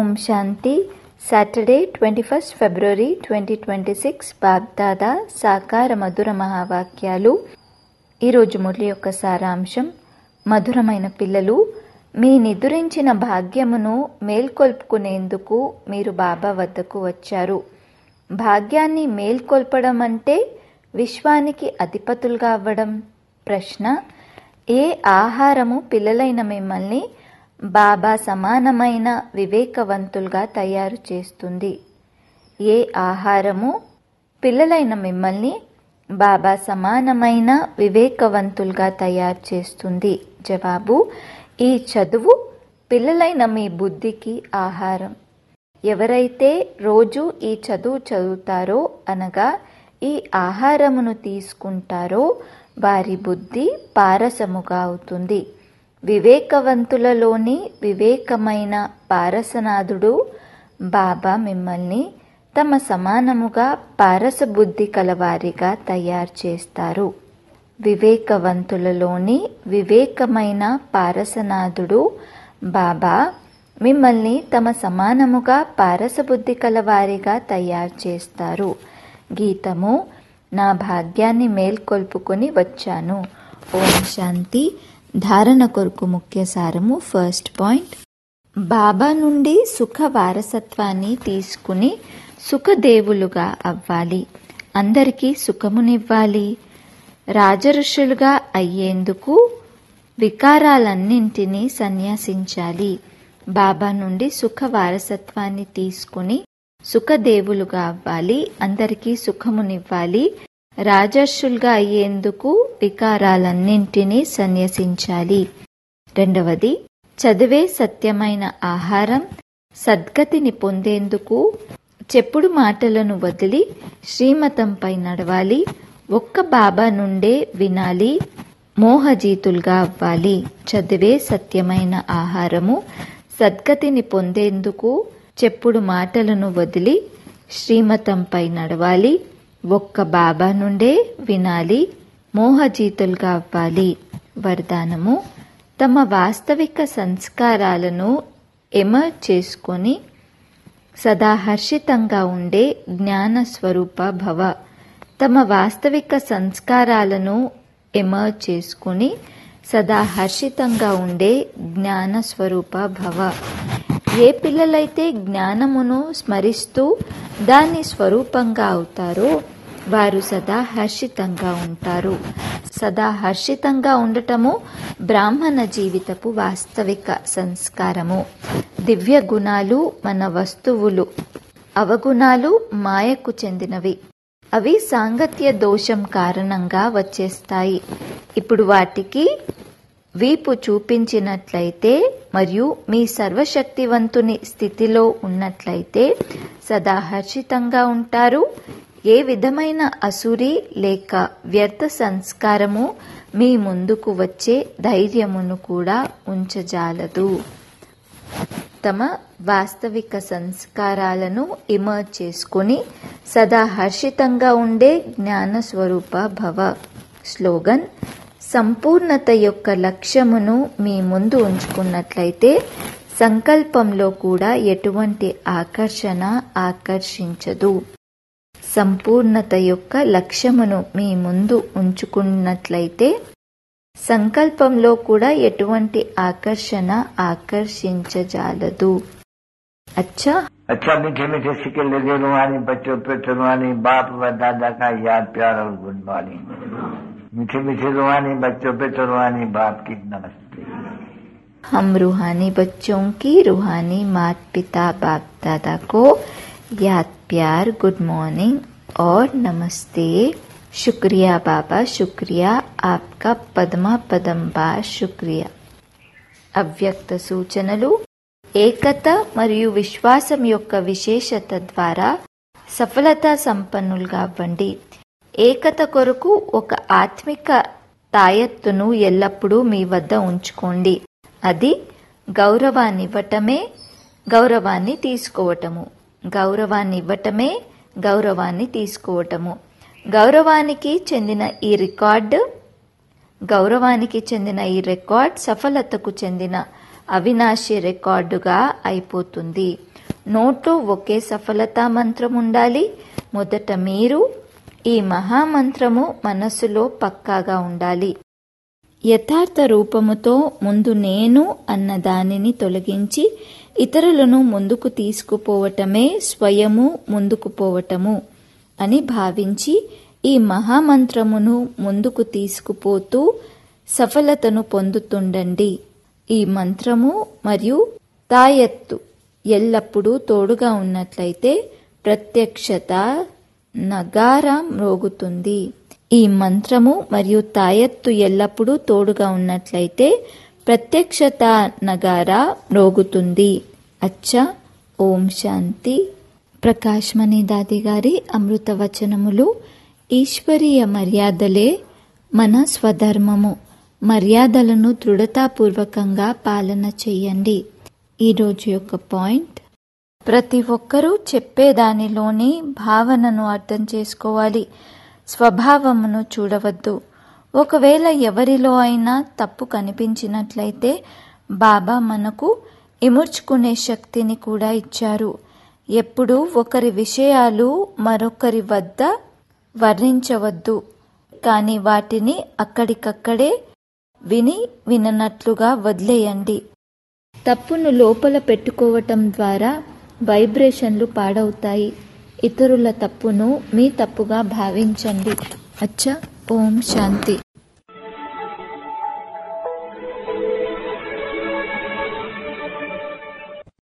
ఓం Shanti Saturday twenty first February twenty twenty six Bapdada సాకార మధుర మహావాక్యాలు ఈరోజు మురళి యొక్క సారాంశం మధురమైన పిల్లలు మీ నిదురించిన భాగ్యమును మేల్కొల్పుకునేందుకు మీరు బాబా వద్దకు వచ్చారు భాగ్యాన్ని మేల్కొల్పడం అంటే విశ్వానికి అధిపతులుగా అవ్వడం ప్రశ్న ఏ ఆహారము పిల్లలైన మిమ్మల్ని బాబా సమానమైన వివేకవంతులుగా తయారు చేస్తుంది ఏ ఆహారము పిల్లలైన మిమ్మల్ని బాబా సమానమైన వివేకవంతులుగా తయారు చేస్తుంది జవాబు ఈ చదువు పిల్లలైన మీ బుద్ధికి ఆహారం ఎవరైతే రోజు ఈ చదువు చదువుతారో అనగా ఈ ఆహారమును తీసుకుంటారో వారి బుద్ధి పారసముగా అవుతుంది వివేకవంతులలోని వివేకమైన పారసనాథుడు బాబా మిమ్మల్ని తమ సమానముగా పారస బుద్ధి కలవారిగా తయారు చేస్తారు వివేకవంతులలోని వివేకమైన పారసనాథుడు బాబా మిమ్మల్ని తమ సమానముగా పారసబుద్ధి కలవారిగా తయారు చేస్తారు గీతము నా భాగ్యాన్ని మేల్కొల్పుకొని వచ్చాను ఓం శాంతి ధారణ కొరకు ముఖ్య సారము ఫస్ట్ పాయింట్ బాబా నుండి సుఖ వారసత్వాన్ని తీసుకుని సుఖదేవులుగా అవ్వాలి అందరికీ సుఖమునివ్వాలి రాజఋషులుగా అయ్యేందుకు వికారాలన్నింటినీ సన్యాసించాలి బాబా నుండి సుఖ వారసత్వాన్ని తీసుకుని సుఖదేవులుగా అవ్వాలి అందరికీ సుఖమునివ్వాలి రాజర్షులుగా అయ్యేందుకు వికారాలన్నింటినీ సన్యసించాలి రెండవది చదివే సత్యమైన ఆహారం సద్గతిని పొందేందుకు చెప్పుడు మాటలను వదిలి శ్రీమతంపై నడవాలి ఒక్క బాబా నుండే వినాలి మోహజీతులుగా అవ్వాలి చదివే సత్యమైన ఆహారము సద్గతిని పొందేందుకు చెప్పుడు మాటలను వదిలి శ్రీమతంపై నడవాలి ఒక్క బాబా నుండే వినాలి మోహజీతులుగా అవ్వాలి వరదానము తమ వాస్తవిక సంస్కారాలను ఎమర్జ్ చేసుకొని సదా హర్షితంగా ఉండే జ్ఞాన స్వరూప భవ తమ వాస్తవిక సంస్కారాలను ఎమర్జ్ చేసుకుని సదా హర్షితంగా ఉండే జ్ఞాన స్వరూప భవ ఏ పిల్లలైతే జ్ఞానమును స్మరిస్తూ దాని స్వరూపంగా అవుతారో వారు సదా హర్షితంగా ఉంటారు సదా హర్షితంగా ఉండటము బ్రాహ్మణ జీవితపు వాస్తవిక సంస్కారము దివ్య గుణాలు మన వస్తువులు అవగుణాలు మాయకు చెందినవి అవి సాంగత్య దోషం కారణంగా వచ్చేస్తాయి ఇప్పుడు వాటికి వీపు చూపించినట్లయితే మరియు మీ సర్వశక్తివంతుని స్థితిలో ఉన్నట్లయితే సదా హర్షితంగా ఉంటారు ఏ విధమైన అసురి లేక వ్యర్థ సంస్కారము మీ ముందుకు వచ్చే ధైర్యమును కూడా ఉంచజాలదు తమ వాస్తవిక సంస్కారాలను ఇమర్జ్ చేసుకుని సదా హర్షితంగా ఉండే జ్ఞాన స్వరూప భవ స్లోగన్ సంపూర్ణత యొక్క లక్ష్యమును మీ ముందు ఉంచుకున్నట్లయితే సంకల్పంలో కూడా ఎటువంటి ఆకర్షణ ఆకర్షించదు సంపూర్ణత యొక్క లక్ష్యమును మీ ముందు ఉంచుకున్నట్లయితే సంకల్పంలో కూడా ఎటువంటి ఆకర్షణ ఆకర్షించజాలదు అచ్చా अच्छा मीठे मीठे सिक्के लगे रुहानी बच्चों पे रुहानी बाप व दादा का याद प्यार और गुड मॉर्निंग मीठे मीठे रुहानी बच्चों पे रुहानी बाप की नमस्ते हम रूहानी बच्चों की रूहानी मात पिता बाप दादा को याद प्यार गुड मॉर्निंग और नमस्ते शुक्रिया बाबा शुक्रिया आपका పదమా పదం బా శుక్రియా అవ్యక్త సూచనలు ఏకత మరియు విశ్వాసం యొక్క విశేషత ద్వారా సఫలతా సంపన్నులుగా అవ్వండి ఏకత కొరకు ఒక ఆత్మిక తాయత్తును ఎల్లప్పుడూ మీ వద్ద ఉంచుకోండి అది గౌరవాన్ని ఇవ్వటమే గౌరవాన్ని తీసుకోవటము గౌరవాన్ని ఇవ్వటమే గౌరవాన్ని తీసుకోవటము గౌరవానికి చెందిన ఈ రికార్డు గౌరవానికి చెందిన ఈ రికార్డ్ సఫలతకు చెందిన అవినాశి రికార్డుగా అయిపోతుంది నోట్లో ఒకే సఫలతా మంత్రం ఉండాలి మొదట మీరు ఈ మహామంత్రము మనస్సులో పక్కాగా ఉండాలి యథార్థ రూపముతో ముందు నేను అన్న దానిని తొలగించి ఇతరులను ముందుకు తీసుకుపోవటమే స్వయము ముందుకు పోవటము అని భావించి ఈ మహామంత్రమును ముందుకు తీసుకుపోతూ సఫలతను పొందుతుండండి ఈ మంత్రము మరియు తాయత్తు ఎల్లప్పుడూ తోడుగా ఉన్నట్లయితే ప్రత్యక్షత నగారా మ్రోగుతుంది ఈ మంత్రము మరియు తాయత్తు ఎల్లప్పుడూ తోడుగా ఉన్నట్లయితే ప్రత్యక్షత నగారా మ్రోగుతుంది అచ్చ ఓం శాంతి ప్రకాశ్మణి దాది గారి అమృత వచనములు ఈశ్వరీయ మర్యాదలే మన స్వధర్మము మర్యాదలను దృఢతాపూర్వకంగా పాలన చెయ్యండి ఈరోజు యొక్క పాయింట్ ప్రతి ఒక్కరూ చెప్పేదానిలోని భావనను అర్థం చేసుకోవాలి స్వభావమును చూడవద్దు ఒకవేళ ఎవరిలో అయినా తప్పు కనిపించినట్లయితే బాబా మనకు ఇముడ్చుకునే శక్తిని కూడా ఇచ్చారు ఎప్పుడూ ఒకరి విషయాలు మరొకరి వద్ద వర్ణించవద్దు కానీ వాటిని అక్కడికక్కడే విని విననట్లుగా వదిలేయండి తప్పును లోపల పెట్టుకోవటం ద్వారా వైబ్రేషన్లు పాడవుతాయి ఇతరుల తప్పును మీ తప్పుగా భావించండి అచ్చ ఓం శాంతి